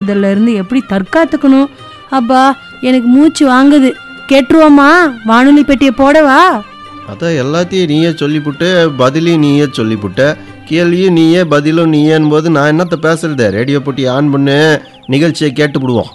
தாக்குதல்ல இருந்து எப்படி தற்காத்துக்கணும் அப்பா எனக்கு மூச்சு வாங்குது கேட்டுருவோமா வானொலி பெட்டியை போடவா அதான் எல்லாத்தையும் நீயே சொல்லிப்புட்டு பதிலையும் நீயே சொல்லிப்புட்ட கேள்வியும் நீயே பதிலும் நீயேன்னு போது நான் என்னத்த பேசுறது ரேடியோ போட்டி ஆன் பண்ணு நிகழ்ச்சியை கேட்டுவிடுவோம்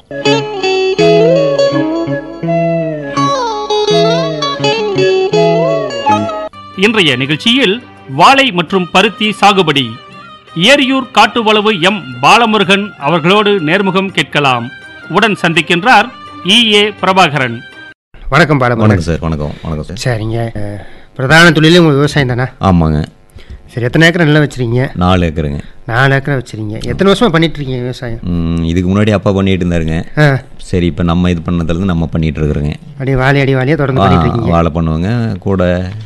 இன்றைய நிகழ்ச்சியில் வாழை மற்றும் பருத்தி சாகுபடி ஏரியூர் காட்டுவளவு எம் பாலமுருகன் அவர்களோடு நேர்முகம் கேட்கலாம் உடன் சந்திக்கின்றார் இ ஏ பிரபாகரன் வணக்கம் பாலமுருகன் வணக்கம் சார் வணக்கம் வணக்கம் சார் சரிங்க அஹ், பிரதான தொழிலே உங்களுக்கு விவசாயம் தானே ஆமாங்க சரி எத்தனை ஏக்கர் நிலம் வச்சிருக்கீங்க நாலு ஏக்கருங்க நாலு ஏக்கரை வச்சிருக்கீங்க எத்தனை வருஷமா பண்ணிட்டு இருக்கீங்க விவசாயம் ம், இதுக்கு முன்னாடி அப்பா பண்ணிட்டு இருந்தாருங்க ஆ சரி இப்போ நம்ம இது பண்ணதுலேருந்து நம்ம பண்ணிட்டு இருக்கிறோங்க அப்படியே வாலி அடி வாலியாக தொடர்ந்து பண்ணிட்டு இருக்கீங்க வாழை பண்ணுவோங்க கூட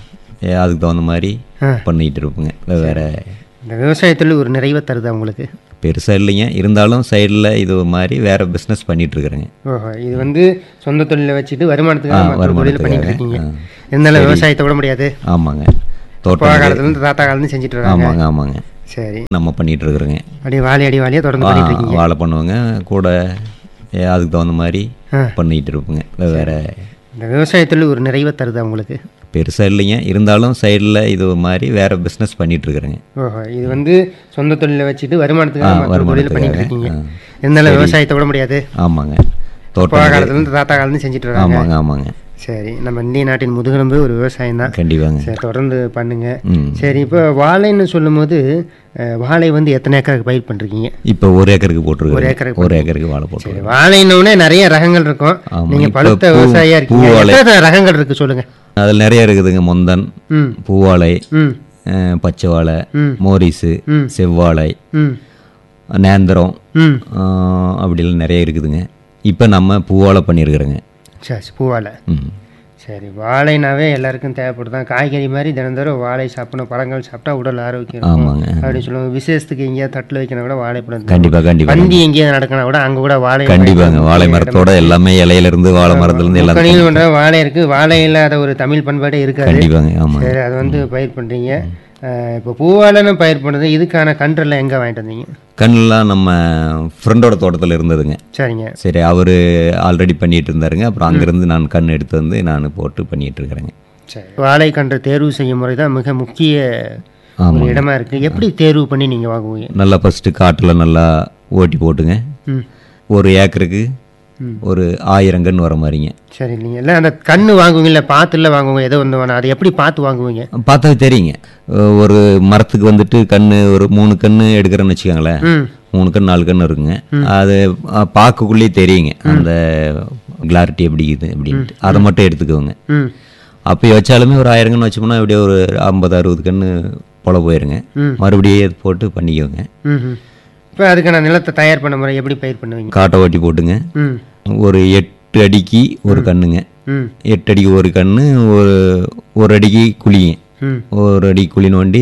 ஏ, அதுக்கு தகுந்த மாதிரி ஆ. பண்ணிட்டு இருப்போங்க வேற இந்த விவசாயத்தில் ஒரு நிறைவை தருதா உங்களுக்கு பெருசாக இல்லைங்க இருந்தாலும் சைடில் இது மாதிரி வேற பிஸ்னஸ் பண்ணிட்டு இருக்கிறேங்க ஓஹோ இது வந்து சொந்த தொழிலை வச்சுட்டு ஆ, வருமானத்துக்காக மற்ற தொழில் வருமானத்துக்காக, பண்ணிட்டு இருக்கீங்க ஆ. இருந்தாலும் விவசாயத்தை விட முடியாது ஆமாங்க அப்பா தோட்டம் காலத்துலேருந்து தாத்தா காலத்துலேருந்து செஞ்சுட்டு இருக்காங்க ஆமாங்க ஆமாங்க சரி நம்ம பண்ணிட்டு இருக்கிறோங்க அப்படியே வாலி அடி வாலியாக தொடர்ந்து பண்ணிட்டு இருக்கீங்க வாழை பண்ணுவோங்க கூட ஏ, அதுக்கு தகுந்த மாதிரி ஆ. பண்ணிட்டு இருப்போங்க வேற இந்த விவசாயத்தில் ஒரு நிறைவை தருதா உங்களுக்கு பெருசாக இல்லைங்க இருந்தாலும் சைடில் இது மாதிரி வேற பிஸ்னஸ் பண்ணிட்டு இருக்கிறேங்க ஓஹோ இது வந்து சொந்த தொழிலை வச்சுட்டு ஆ, வருமானத்துக்காக மற்ற தொழில் வருமானத்துக்காக, பண்ணிட்டு இருக்கீங்க ஆ. இருந்தாலும் விவசாயத்தை விட முடியாது ஆமாங்க அப்பா தோட்டம் காலத்துலேருந்து தாத்தா காலத்துலேருந்து செஞ்சுட்டு இருக்காங்க ஆமாங்க ஆமாங்க சரி நம்ம இந்திய நாட்டின் முதுகெலும்பு ஒரு விவசாயம் தான் கண்டிப்பாங்க சரி தொடர்ந்து பண்ணுங்க ம் சரி இப்போ வாழைன்னு சொல்லும்போது அஹ், வாழை வந்து எத்தனை ஏக்கருக்கு பயிர் பண்ணுறீங்க இப்போ ஒரு ஏக்கருக்கு ஒரு போட்டிருக்கோம் ஏக்கருக்கு ஒரு ஏக்கருக்கு வாழை சரி போட்டுருக்கோம் வாழைன்னொன்னே நிறைய ரகங்கள் இருக்கும் ஆமா, நீங்க இப்ப பழுத்த பூ- விவசாயியா இருக்கீங்க பூவாழை. எத்தனை ரகங்கள் இருக்கு சொல்லுங்க அதில் நிறைய இருக்குதுங்க முந்தன் ம் பூவாழை ம் அஹ், பச்சை வாழை ம். மோரிஸு ம். செவ்வாழை ம் நேந்திரம் ம் அஹ், அப்படிலாம் நிறைய இருக்குதுங்க இப்போ நம்ம பூவாழை பண்ணியிருக்கிறோங்க சரி சரி, பூவாழை ம் சரி வாழைனாவே எல்லாருக்கும் தேவைப்படுதான் காய்கறி மாதிரி தினந்தோறும் வாழை சாப்பிடணும் பழங்கள் சாப்பிட்டா உடல் ஆரோக்கியம் இருக்கும். ஆமாங்க. அப்படி சொல்லுவாங்க விசேஷத்துக்கு எங்கேயாவது தட்டில் வைக்கணும் கூட வாழைப்பழம் கண்டிப்பாக கண்டிப்பாக பந்தி எங்கேயாவது நடக்கணும் கூட அங்கே கூட வாழை கண்டிப்பாங்க வாழை மரத்தோட எல்லாமே இலையிலேருந்து வாழை மரத்துலேருந்து எல்லாம் கணினி பண்ற வாழை இருக்கு வாழை இல்லாத ஒரு தமிழ் பண்பாடே இருக்காது கண்டிப்பாங்க ஆமாங்க சரி அது வந்து பயிர் பண்றீங்க அஹ், இப்போ பூவாழைன்னு பயிர் பண்ணுறது இதுக்கான கன்றெல்லாம் எங்கே வாங்கிட்டு வந்தீங்க கண்ணெலாம் நம்ம ஃப்ரெண்டோட தோட்டத்தில் இருந்ததுங்க சரிங்க சரி அவர் ஆல்ரெடி பண்ணிட்டு இருந்தாருங்க அப்புறம் அங்கேருந்து நான் கண் எடுத்து வந்து நான் போட்டு பண்ணிட்டு இருக்கிறேங்க சரி வாழை கன்று தேர்வு செய்யும் முறை தான் மிக முக்கிய ஒரு ஆமாங்க இடமா இருக்கு எப்படி தேர்வு பண்ணி நீங்க வாங்குவீங்க நல்லா ஃபஸ்ட்டு காட்டில் நல்லா ஓட்டி போட்டுங்க ம் ஒரு ஏக்கருக்கு ஒரு ஆயிரம் கன்று வர மாதிரிங்க சரி இல்லைங்க இல்லை அந்த கண்ணு வாங்குவீங்கல்ல பார்த்துல வாங்குவீங்க ஏதோ ஒன்று வேணாம் அதை எப்படி பார்த்து வாங்குவீங்க பார்த்தா தெரியுங்க அஹ் ஒரு மரத்துக்கு வந்துட்டு கன்று ஒரு மூணு கன்று எடுக்கிறேன்னு வச்சுக்கோங்களேன் ம் மூணு கன்று நாலு கன்று இருக்குங்க அது அஹ், பார்க்கக்குள்ளேயே தெரியுங்க அந்த கிளாரிட்டி எப்படி இருக்குது அப்படின்ட்டு அதை மட்டும் எடுத்துக்கோங்க ம் அப்போ வச்சாலுமே ஒரு ஆயிரம் கன்று வச்சோம்னா அப்படியே ஒரு ஐம்பது அறுபது கன்று போல போயிருங்க ம். மறுபடியும் அது போட்டு பண்ணிக்கோங்க ம் ம் இப்போ அதுக்கான நிலத்தை தயார் பண்ண முறை எப்படி பயிர் பண்ணுவீங்க காட்டை ஓட்டி போட்டுங்க ம் ஒரு எட்டு அடிக்கு ஒரு கண்ணுங்க ம் எட்டு அடிக்கு ஒரு கன்று ஒரு ஒரு அடிக்கு குழிங்க ம் ஒரு அடி குழி நோண்டி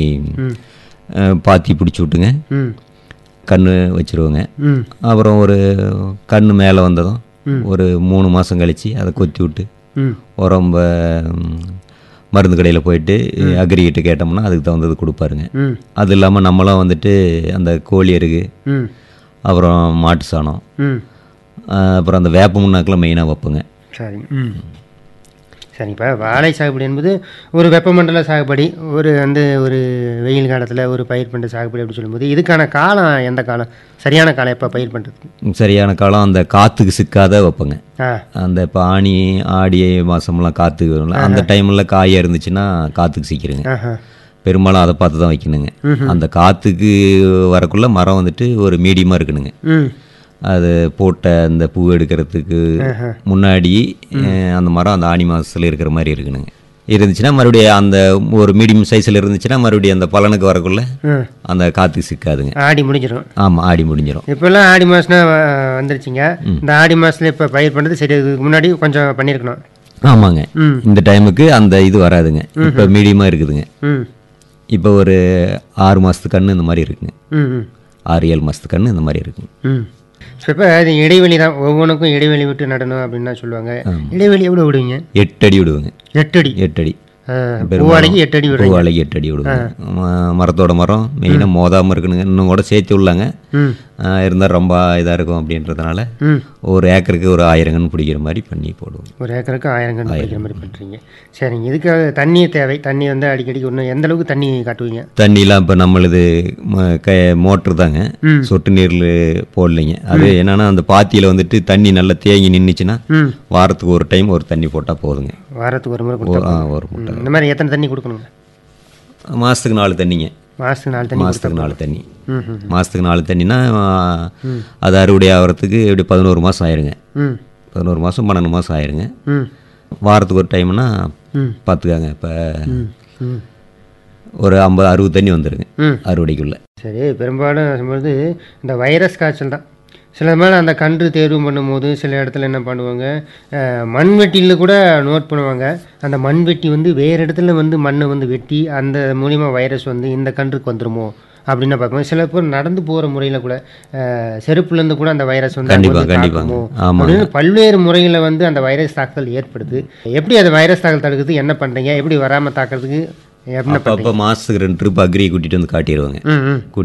ம் அஹ், பாத்தி பிடிச்சி விட்டுங்க ம் கன்று வச்சிருவோங்க ம் அப்புறம் ஒரு கன்று மேலே வந்ததும் ஒரு மூணு மாதம் கழித்து அதை கொத்தி விட்டு ம் உரம்ப ம், மருந்து கடையில் போயிட்டு அக்ரிகிட்ட கேட்டோம்னா அதுக்கு தகுந்தது கொடுப்பாருங்க ம் அது இல்லாமல் நம்மளாம் வந்துட்டு அந்த கோழி எருகு ம் அப்புறம் மாட்டு சாணம் ம் அஹ், அப்புறம் அந்த வேப்ப முன்னாக்கெல்லாம் மெயினாக வைப்போங்க சரி ம் சரி இப்போ வாழை சாகுபடி என்பது ஒரு வெப்பமண்டல சாகுபடி ஒரு வந்து ஒரு வெயில் காலத்தில் ஒரு பயிர் பண்ணுற சாகுபடி அப்படி சொல்லும்போது இதுக்கான காலம் எந்த காலம் சரியான காலம் எப்போ பயிர் பண்ணுறதுக்கு சரியான காலம் அந்த காற்றுக்கு சிக்காத வைப்போங்க ஆ அந்த இப்போ ஆனி ஆடி மாதம்லாம் காற்று வரும்ல அந்த டைமில் காயாக இருந்துச்சுன்னா காற்றுக்கு சிக்கிருங்க ஆஹா பெரும்பாலும் அதை பார்த்து தான் வைக்கணுங்க அந்த காற்றுக்கு வரக்குள்ள மரம் வந்துட்டு ஒரு மீடியமாக இருக்கணுங்க ம் அது போட்ட அந்த பூ எடுக்கிறதுக்கு முன்னாடி அஹ், அந்த மரம் அந்த ஆனி மாதத்தில் இருக்கிற மாதிரி இருக்கணுங்க இருந்துச்சுன்னா மறுபடியும் அந்த ஒரு மீடியம் சைஸில் இருந்துச்சுன்னா மறுபடியும் அந்த பலனுக்கு வரக்குள்ள ம் அந்த காற்றுக்கு சிக்காதுங்க ஆடி முடிஞ்சிடும் ஆமாம் ஆடி முடிஞ்சிடும் இப்போல்லாம் ஆடி மாதம்னா வந்துருச்சுங்க இந்த ஆடி மாதத்துல இப்போ பயிர் பண்ணுறது சரி இதுக்கு முன்னாடி கொஞ்சம் பண்ணியிருக்கணும் ஆமாங்க ம் இந்த டைமுக்கு அந்த இது வராதுங்க இப்போ மீடியமாக இருக்குதுங்க ம் இப்போ ஒரு ஆறு மாதத்து கன்று இந்த மாதிரி இருக்குங்க ம் ம் ஆறு ஏழு மாதத்து கன்று இந்த மாதிரி இருக்குங்க ம் இப்போ அது இடைவெளி தான் ஒவ்வொன்றுக்கும் இடைவெளி விட்டு நடணும் அப்படின்னு தான் சொல்லுவாங்க இடைவெளி எவ்வளோ விடுவீங்க எட்டு அடி விடுவோங்க எட்டு அடி எட்டு அடி ஆ, பூவாழைக்கு எட்டு அடி விடுறீங்க பூவாழைக்கு எட்டு அடி விடுவோங்க ம- மரத்தோட மரம் மெயினாக மோதாமல் இருக்கணுங்க இன்னும் கூட சேர்த்து உள்ளாங்க ம் இருந்தால் ரொம்ப இதாக இருக்கும் அப்படின்றதுனால ம் ஒரு ஏக்கருக்கு ஒரு ஆயிரம் கன்று பிடிக்கிற மாதிரி பண்ணி போடுவோம் ஒரு ஏக்கருக்கு ஆயிரம் கன்று பிடிக்கிற மாதிரி பண்ணுறீங்க சரிங்க இதுக்காக தண்ணி தேவை தண்ணி வந்து அடிக்கடி ஒன்று எந்த அளவுக்கு தண்ணி காட்டுவீங்க தண்ணிலாம் இப்போ நம்மளுது ம- க மோட்ரு தாங்க ம். சொட்டு நீரில் போடலைங்க அது என்னன்னா அந்த பாத்தியில் வந்துட்டு தண்ணி நல்லா தேங்கி நின்றுச்சுன்னா ம் வாரத்துக்கு ஒரு டைம் ஒரு தண்ணி போட்டால் போதுங்க வாரத்துக்கு ஒரு முறை ஒரு கொடுத்தா ஆ, ஒரு முட்டை ம், இந்த மாதிரி எத்தனை தண்ணி கொடுக்கணுங்க மாதத்துக்கு நாலு தண்ணிங்க மாதத்துக்கு நாலு தண்ணி மாதத்துக்கு நாலு தண்ணி ம் ம் மாதத்துக்கு நாலு தண்ணினா ஆ, அது அறுவடை ஆகிறதுக்கு எப்படி பதினோரு மாதம் ஆயிருங்க ம் பதினோரு மாதம் பன்னெண்டு மாதம் ஆயிருங்க ம் வாரத்துக்கு ஒரு டைம்னா ம். பார்த்துக்காங்க இப்போ ம் ம் ஒரு ஐம்பது அறுபது தண்ணி வந்துருங்க ம் அறுவடைக்குள்ள சரி பெரும்பாலும் சொல்லும்போது இந்த வைரஸ் காய்ச்சல் தான் சில மேலே அந்த கன்று தேர்வு பண்ணும்போது சில இடத்துல என்ன பண்ணுவாங்க அஹ், மண்வெட்டியில் கூட நோட் பண்ணுவாங்க அந்த மண்வெட்டி வந்து வேறு இடத்துல வந்து மண்ணை வந்து வெட்டி அந்த மூலிமா வைரஸ் வந்து இந்த கன்றுக்கு வந்துருமோ அப்படின்னு பார்ப்போம் சில பேர் நடந்து போகிற முறையில் கூட அஹ், செருப்புலேருந்து கூட அந்த வைரஸ் வந்து அங்க கண்டிப்பா, வந்து கண்டிப்பாங்க. தாக்குமோ ஆமாங்க. அப்படின்னு பல்வேறு முறையில் வந்து அந்த வைரஸ் தாக்குதல் ஏற்படுது எப்படி அந்த வைரஸ் தாக்கல் தடுக்குது என்ன பண்ணுறீங்க எப்படி வராமல் தாக்கிறதுக்கு என்ன அப்போ அப்போ மாதத்துக்கு ரெண்டு ட்ரிப் அக்ரி கூட்டிகிட்டு வந்து காட்டிடுவாங்க ம் ம்